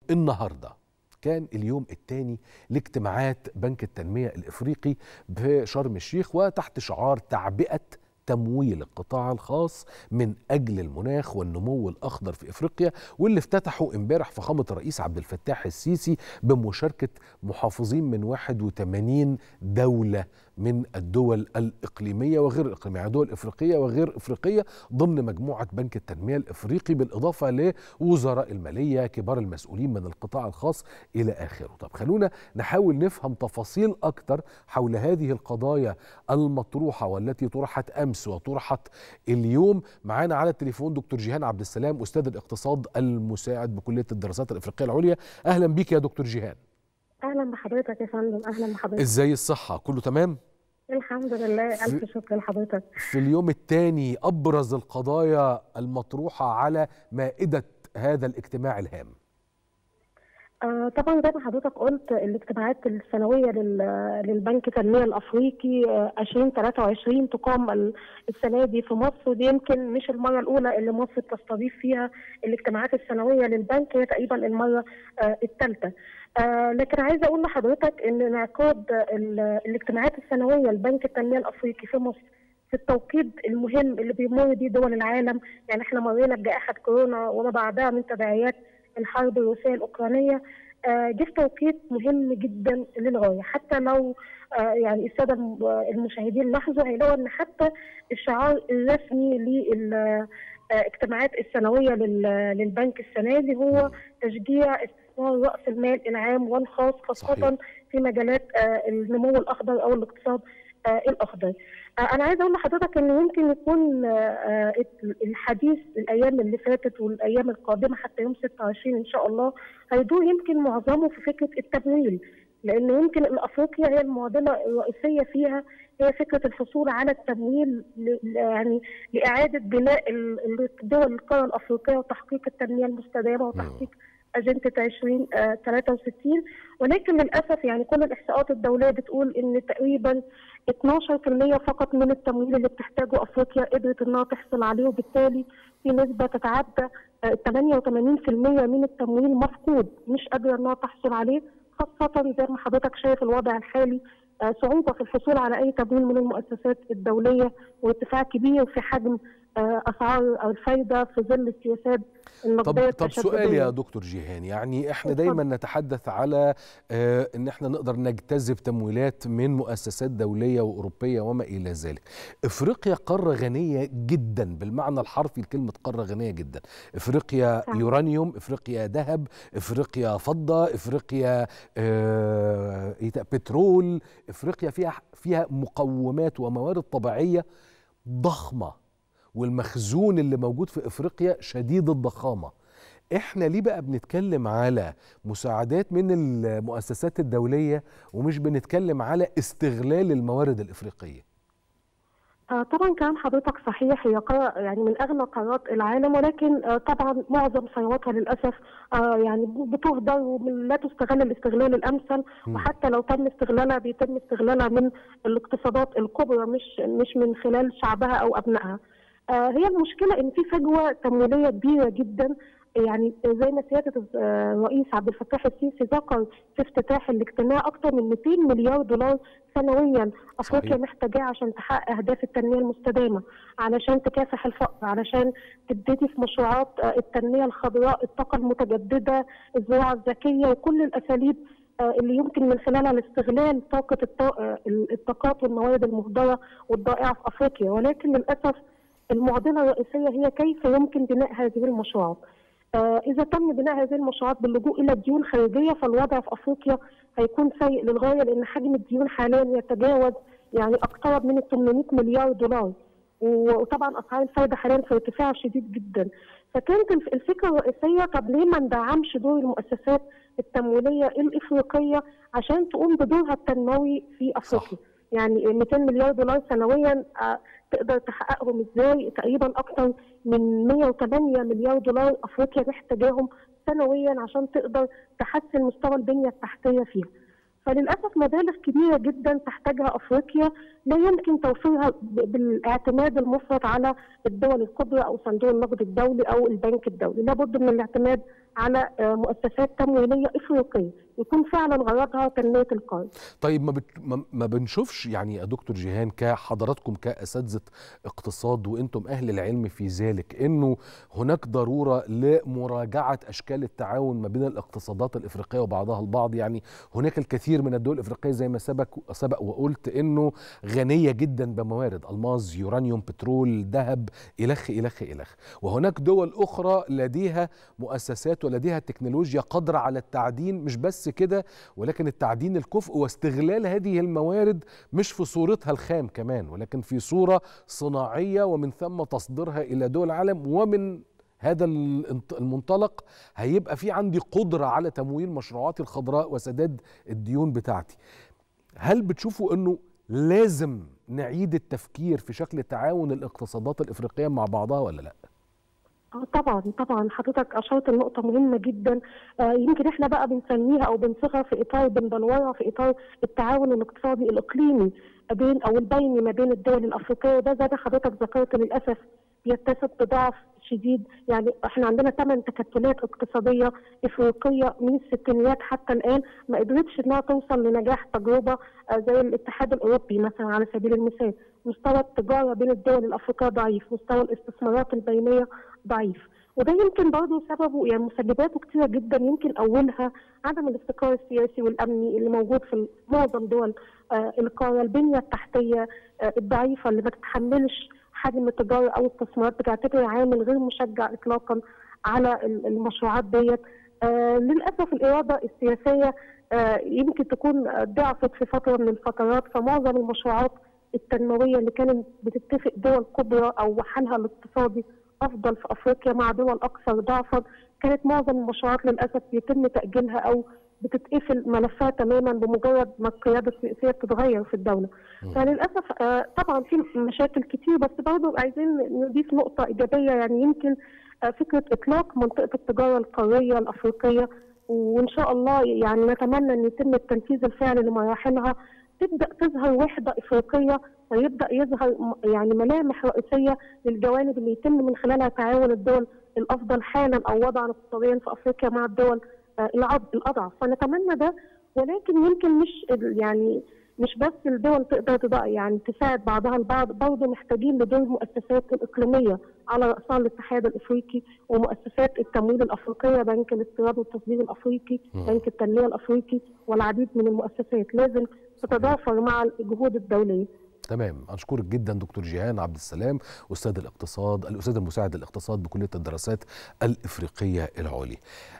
النهارده كان اليوم الثاني لاجتماعات بنك التنميه الافريقي بشرم الشيخ وتحت شعار تعبئه تمويل القطاع الخاص من اجل المناخ والنمو الاخضر في افريقيا واللي افتتحوا امبارح فخامه الرئيس عبد الفتاح السيسي بمشاركه محافظين من 81 دوله من الدول الاقليميه وغير الاقليميه يعني دول افريقيه وغير افريقيه ضمن مجموعه بنك التنميه الافريقي بالاضافه لوزراء الماليه كبار المسؤولين من القطاع الخاص الى اخره طب خلونا نحاول نفهم تفاصيل اكتر حول هذه القضايا المطروحه والتي طرحت امس وطرحت اليوم معانا على التليفون دكتور جيهان عبد السلام استاذ الاقتصاد المساعد بكليه الدراسات الافريقيه العليا اهلا بك يا دكتور جيهان اهلا بحضرتك يا فندم اهلا بحضرتك ازاي الصحه كله تمام الحمد لله الف شكر لحضرتك في اليوم الثاني ابرز القضايا المطروحه على مائده هذا الاجتماع الهام آه طبعا زي ما حضرتك قلت الاجتماعات السنويه للبنك التنميه الافريقي آه 2023 تقام السنه دي في مصر ودي يمكن مش المره الاولى اللي مصر تستضيف فيها الاجتماعات السنويه للبنك هي تقريبا المره آه الثالثه. آه لكن عايزه اقول لحضرتك ان انعقاد الاجتماعات السنويه لبنك التنميه الافريقي في مصر في التوقيت المهم اللي بيمر بيه دول العالم يعني احنا مرينا بجائحه كورونا وما بعدها من تداعيات الحرب الروسيه الاوكرانيه آه جه في توقيت مهم جدا للغايه حتى لو آه يعني الساده المشاهدين لاحظوا هيلاقوا ان حتى الشعار الرسمي للاجتماعات السنويه للبنك السنه دي هو تشجيع استثمار راس المال العام والخاص خاصه صحيح. في مجالات آه النمو الاخضر او الاقتصاد الاخضر. انا عايزه اقول لحضرتك ان يمكن يكون الحديث الايام اللي فاتت والايام القادمه حتى يوم 26 ان شاء الله هيدور يمكن معظمه في فكره التمويل لان يمكن الافريقيا هي المعضله الرئيسيه فيها هي فكره الحصول على التمويل يعني لاعاده بناء دول القاره الافريقيه وتحقيق التنميه المستدامه وتحقيق اجنده 2063 ولكن للاسف يعني كل الاحصاءات الدوليه بتقول ان تقريبا 12% فقط من التمويل اللي بتحتاجه افريقيا قدرت انها تحصل عليه وبالتالي في نسبه تتعدى 88% من التمويل مفقود مش قادره انها تحصل عليه خاصه زي ما حضرتك شايف الوضع الحالي صعوبه في الحصول على اي تمويل من المؤسسات الدوليه وارتفاع كبير في حجم اسعار الفايده في ظل السياسات النقديه طب طب سؤال يا دكتور جيهان يعني احنا دايما نتحدث على اه ان احنا نقدر نجتذب تمويلات من مؤسسات دوليه واوروبيه وما الى ذلك. افريقيا قاره غنيه جدا بالمعنى الحرفي لكلمه قاره غنيه جدا. افريقيا صح. يورانيوم، افريقيا ذهب، افريقيا فضه، افريقيا اه بترول، افريقيا فيها فيها مقومات وموارد طبيعيه ضخمه والمخزون اللي موجود في افريقيا شديد الضخامه احنا ليه بقى بنتكلم على مساعدات من المؤسسات الدوليه ومش بنتكلم على استغلال الموارد الافريقيه آه طبعا كلام حضرتك صحيح هي قارة يعني من اغنى قارات العالم ولكن آه طبعا معظم ثرواتها للاسف آه يعني بتهدر ولا تستغل الاستغلال الامثل م. وحتى لو تم استغلالها بيتم استغلالها من الاقتصادات الكبرى مش مش من خلال شعبها او ابنائها. هي المشكله ان في فجوه تمويليه كبيره جدا يعني زي ما سياده الرئيس عبد الفتاح السيسي ذكر في افتتاح الاجتماع اكثر من 200 مليار دولار سنويا افريقيا محتاجاه عشان تحقق اهداف التنميه المستدامه علشان تكافح الفقر علشان تبتدي في مشروعات التنميه الخضراء الطاقه المتجدده الزراعه الذكيه وكل الاساليب اللي يمكن من خلالها لاستغلال طاقه الطاقات والموارد المهدره والضائعه في افريقيا ولكن للاسف المعضله الرئيسيه هي كيف يمكن بناء هذه المشروعات. آه اذا تم بناء هذه المشروعات باللجوء الى ديون خارجيه فالوضع في افريقيا هيكون سيء للغايه لان حجم الديون حاليا يتجاوز يعني اقترب من 800 مليار دولار. وطبعا اسعار الفائده حاليا في ارتفاع شديد جدا. فكانت الفكره الرئيسيه طب ليه ما ندعمش دور المؤسسات التمويليه الافريقيه عشان تقوم بدورها التنموي في افريقيا. صح. يعني 200 مليار دولار سنويا تقدر تحققهم ازاي تقريبا اكثر من 108 مليار دولار افريقيا محتاجاهم سنويا عشان تقدر تحسن مستوى البنيه التحتيه فيها. فللاسف مبالغ كبيره جدا تحتاجها افريقيا لا يمكن توفيرها ب- بالاعتماد المفرط على الدول الكبرى او صندوق النقد الدولي او البنك الدولي، لابد من الاعتماد على آه، مؤسسات تمويليه افريقيه يكون فعلا غرضها تنميه القرن. طيب ما, بت... ما- ما بنشوفش يعني يا دكتور جيهان كحضراتكم كأساتذة اقتصاد وانتم أهل العلم في ذلك انه هناك ضرورة لمراجعة أشكال التعاون ما بين الاقتصادات الإفريقية وبعضها البعض يعني هناك الكثير من الدول الإفريقية زي ما سبق سبق وقلت انه غنية جدا بموارد ألماس يورانيوم بترول ذهب إلخ إلخ إلخ وهناك دول أخرى لديها مؤسسات ولديها تكنولوجيا قادرة على التعدين مش بس كده ولكن التعدين الكفء واستغلال هذه الموارد مش في صورتها الخام كمان ولكن في صورة صناعية ومن ثم تصديرها إلى دول العالم ومن هذا الانط- المنطلق هيبقى في عندي قدرة على تمويل مشروعاتي الخضراء وسداد الديون بتاعتي هل بتشوفوا انه لازم نعيد التفكير في شكل تعاون الاقتصادات الافريقيه مع بعضها ولا لا؟ اه طبعا طبعا حضرتك اشرت لنقطه مهمه جدا آه يمكن احنا بقى بنسميها او بنصيغها في اطار بندورها في اطار التعاون الاقتصادي الاقليمي بين او البيني ما بين الدول الافريقيه وده زي ما حضرتك ذكرت للاسف بيتسم بضعف شديد يعني احنا عندنا ثمان تكتلات اقتصاديه افريقيه من الستينيات حتى الان ما قدرتش انها توصل لنجاح تجربه آه، زي الاتحاد الاوروبي مثلا على سبيل المثال مستوى التجاره بين الدول الافريقيه ضعيف مستوى الاستثمارات البينيه ضعيف وده يمكن برضه سببه يعني مسبباته كتيرة جدا يمكن أولها عدم الاستقرار السياسي والأمني اللي موجود في معظم دول آه القارة البنية التحتية آه الضعيفة اللي ما تتحملش حجم التجارة أو الاستثمارات بتعتبر عامل غير مشجع إطلاقا على ال- المشروعات ديت آه للأسف الإرادة السياسية آه يمكن تكون آه، ضعفت في فترة من الفترات فمعظم المشروعات التنموية اللي كانت بتتفق دول كبرى أو حالها الاقتصادي افضل في افريقيا مع دول اكثر ضعفا كانت معظم المشروعات للاسف بيتم تاجيلها او بتتقفل ملفات تماما بمجرد ما القياده السياسيه بتتغير في الدوله. فللاسف آه، طبعا في مشاكل كتير بس برضه عايزين نضيف نقطه ايجابيه يعني يمكن آه، فكره اطلاق منطقه التجاره القاريه الافريقيه وان شاء الله يعني نتمنى ان يتم التنفيذ الفعلي لمراحلها تبدا تظهر وحده افريقيه ويبدا يظهر م- يعني ملامح رئيسيه للجوانب اللي يتم من خلالها تعاون الدول الافضل حالا او وضعا اقتصاديا في افريقيا مع الدول آه، العض- الاضعف فنتمنى ده ولكن يمكن مش ال- يعني مش بس الدول تقدر تض- يعني تساعد بعضها البعض برضه محتاجين لدور المؤسسات الاقليميه على راسها الاتحاد الافريقي ومؤسسات التمويل الافريقيه بنك الاستيراد والتصدير الافريقي مم. بنك التنميه الافريقي والعديد من المؤسسات لازم تتضافر مع الجهود الدوليه تمام اشكرك جدا دكتور جيهان عبد السلام استاذ الاقتصاد الاستاذ المساعد الاقتصاد بكليه الدراسات الافريقيه العليا